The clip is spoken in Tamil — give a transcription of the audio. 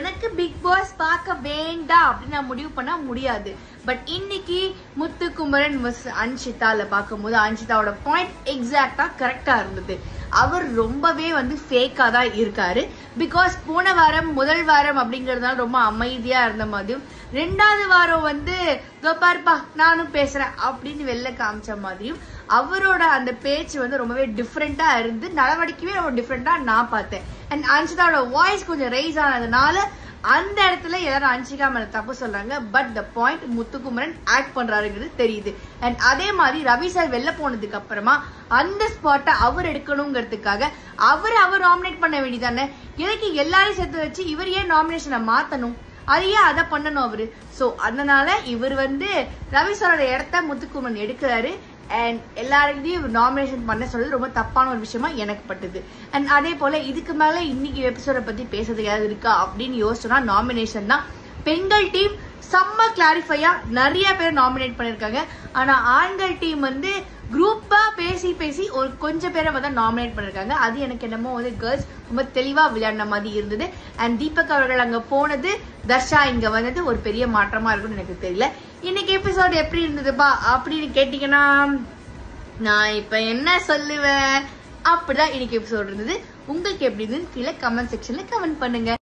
எனக்கு பிக் பாஸ் பார்க்க வேண்டாம் அப்படின்னு நான் முடிவு பண்ண முடியாது பட் இன்னைக்கு முத்துக்குமரன் மிஸ் அன்ஷிதால பார்க்கும்போது அன்ஷிதாவோட பாயிண்ட் எக்ஸாக்டா கரெக்டா இருந்தது அவர் ரொம்பவே வந்து ஃபேக்கா தான் இருக்காரு பிகாஸ் போன வாரம் முதல் வாரம் அப்படிங்கறதுனால ரொம்ப அமைதியா இருந்த மாதிரியும் ரெண்டாவது வாரம் வந்து "இதோ பாருப்பா நானும் பேசுறேன் அப்படின்னு வெளில காமிச்ச மாதிரியும் அவரோட அந்த பேச்சு வந்து ரொம்பவே டிஃப்ரெண்டா இருந்து நடவடிக்கையே ரொம்ப டிஃப்ரெண்டா நான் பார்த்தேன் அண்ட் அன்ஷிதாவோட வாய்ஸ் கொஞ்சம் ரைஸ் ஆனதுனால அந்த இடத்துல எல்லாரும் அன்ஷிகா மேல தப்பு சொல்றாங்க but the point Muthukumaran act பண்றாருங்கிறது தெரியுது அண்ட் அதே மாதிரி ரவி சார் வெளில போனதுக்கு அப்புறமா அந்த ஸ்பாட்டை அவர் எடுக்கணுங்கிறதுக்காக அவர் அவர் நாமினேட் பண்ண வேண்டியதானே எனக்கு எல்லாரையும் சேர்த்து வச்சு இவர் ஏன் நாமினேஷனை மாத்தணும் அது ஏன் அதை பண்ணணும் அவரு சோ அதனால இவர் வந்து ரவி சாரோட இடத்த முத்துக்குமரன் எடுக்கிறாரு அண்ட் எல்லாரையும் நாமினேஷன் பண்ண சொல்றது ரொம்ப தப்பான ஒரு விஷயமா எனக்கு பட்டுது அண்ட் அதே போல இதுக்கு மேல இன்னைக்கு எபிசோட பத்தி பேசுறது ஏதாவது இருக்கா அப்படின்னு யோசிச்சோம்னா நாமினேஷன் தான் பெண்கள் டீம் செம்ம கிளாரிஃபையா நிறைய பேர் நாமினேட் பண்ணிருக்காங்க ஆனா ஆண்கள் டீம் வந்து குரூப்பா பேசி பேசி ஒரு கொஞ்சம் பேரை வந்து நாமினேட் பண்ணிருக்காங்க அது எனக்கு என்னமோ வந்து கேர்ள்ஸ் ரொம்ப தெளிவா விளையாடின மாதிரி இருந்தது அண்ட் தீபக் அவர்கள் அங்க போனது தர்ஷா இங்க வந்தது ஒரு பெரிய மாற்றமா இருக்கும்னு எனக்கு தெரியல இன்னைக்கு எபிசோட் எப்படி இருந்ததுப்பா அப்படின்னு கேட்டீங்கன்னா நான் இப்ப என்ன சொல்லுவேன் அப்படிதான் இன்னைக்கு எபிசோட் இருந்தது உங்களுக்கு எப்படி இருந்தது கீழே கமெண்ட் செக்ஷன்ல கமெண்ட் பண்ணுங்க